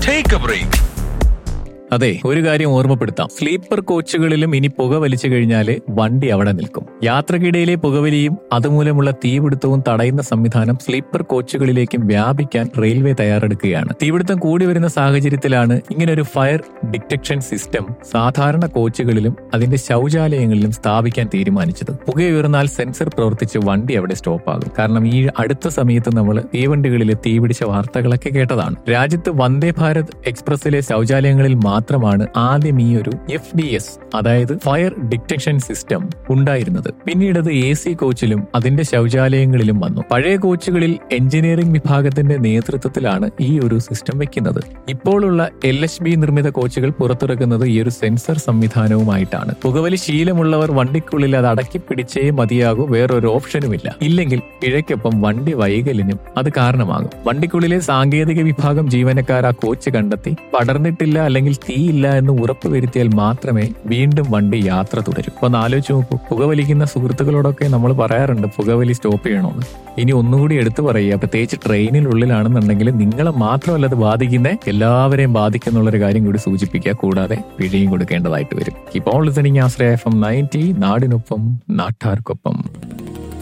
Take a break. അതെ ഒരു കാര്യം ഓർമ്മപ്പെടുത്താം സ്ലീപ്പർ കോച്ചുകളിലും ഇനി പുക വലിച്ചു കഴിഞ്ഞാൽ വണ്ടി അവിടെ നിൽക്കും യാത്രക്കിടയിലെ പുകവലിയും അതുമൂലമുള്ള തീപിടുത്തവും തടയുന്ന സംവിധാനം സ്ലീപ്പർ കോച്ചുകളിലേക്കും വ്യാപിക്കാൻ റെയിൽവേ തയ്യാറെടുക്കുകയാണ് തീപിടുത്തം കൂടി വരുന്ന സാഹചര്യത്തിലാണ് ഇങ്ങനൊരു ഫയർ ഡിറ്റക്ഷൻ സിസ്റ്റം സാധാരണ കോച്ചുകളിലും അതിന്റെ ശൗചാലയങ്ങളിലും സ്ഥാപിക്കാൻ തീരുമാനിച്ചത് പുകയുയർന്നാൽ സെൻസർ പ്രവർത്തിച്ച് വണ്ടി അവിടെ സ്റ്റോപ്പ് ആകും കാരണം ഈ അടുത്ത സമയത്ത് നമ്മൾ തീവണ്ടികളിൽ തീപിടിച്ച വാർത്തകളൊക്കെ കേട്ടതാണ് രാജ്യത്ത് വന്ദേ ഭാരത് എക്സ്പ്രസിലെ ശൗചാലയങ്ങളിൽ മാത്രമാണ് ആദ്യം ഈ ഒരു എഫ് ഡി എസ് അതായത് ഫയർ ഡിറ്റക്ഷൻ സിസ്റ്റം ഉണ്ടായിരുന്നത് പിന്നീട് അത് എ സി കോച്ചിലും അതിന്റെ ശൗചാലയങ്ങളിലും വന്നു പഴയ കോച്ചുകളിൽ എഞ്ചിനീയറിംഗ് വിഭാഗത്തിന്റെ നേതൃത്വത്തിലാണ് ഈ ഒരു സിസ്റ്റം വെക്കുന്നത് ഇപ്പോഴുള്ള എൽ എച്ച് ബി നിർമ്മിത കോച്ചുകൾ പുറത്തിറക്കുന്നത് ഈ ഒരു സെൻസർ സംവിധാനവുമായിട്ടാണ് പുകവലി ശീലമുള്ളവർ വണ്ടിക്കുള്ളിൽ അത് അടക്കി പിടിച്ചേ മതിയാകൂ വേറൊരു ഓപ്ഷനുമില്ല ഇല്ലെങ്കിൽ പിഴയ്ക്കൊപ്പം വണ്ടി വൈകലിനും അത് കാരണമാകും വണ്ടിക്കുള്ളിലെ സാങ്കേതിക വിഭാഗം ജീവനക്കാർ ആ കോച്ച് കണ്ടെത്തി പടർന്നിട്ടില്ല അല്ലെങ്കിൽ തീയില്ല എന്ന് ഉറപ്പുവരുത്തിയാൽ മാത്രമേ വീണ്ടും വണ്ടി യാത്ര തുടരൂ അപ്പൊ ഒന്ന് ആലോചിച്ച് നോക്കൂ പുകവലിക്കുന്ന സുഹൃത്തുക്കളോടൊക്കെ നമ്മൾ പറയാറുണ്ട് പുകവലി സ്റ്റോപ്പ് ചെയ്യണമെന്ന് ഇനി ഒന്നുകൂടി എടുത്തു പറയുക പ്രത്യേകിച്ച് ട്രെയിനിനുള്ളിലാണെന്നുണ്ടെങ്കിൽ നിങ്ങളെ മാത്രമല്ല അത് ബാധിക്കുന്ന എല്ലാവരെയും ബാധിക്കുന്നുള്ളൊരു കാര്യം കൂടി സൂചിപ്പിക്കുക കൂടാതെ പിഴയും കൊടുക്കേണ്ടതായിട്ട് വരും ഇപ്പോൾ listening Ashraya F M ninety നാടിനൊപ്പം നാട്ടാർക്കൊപ്പം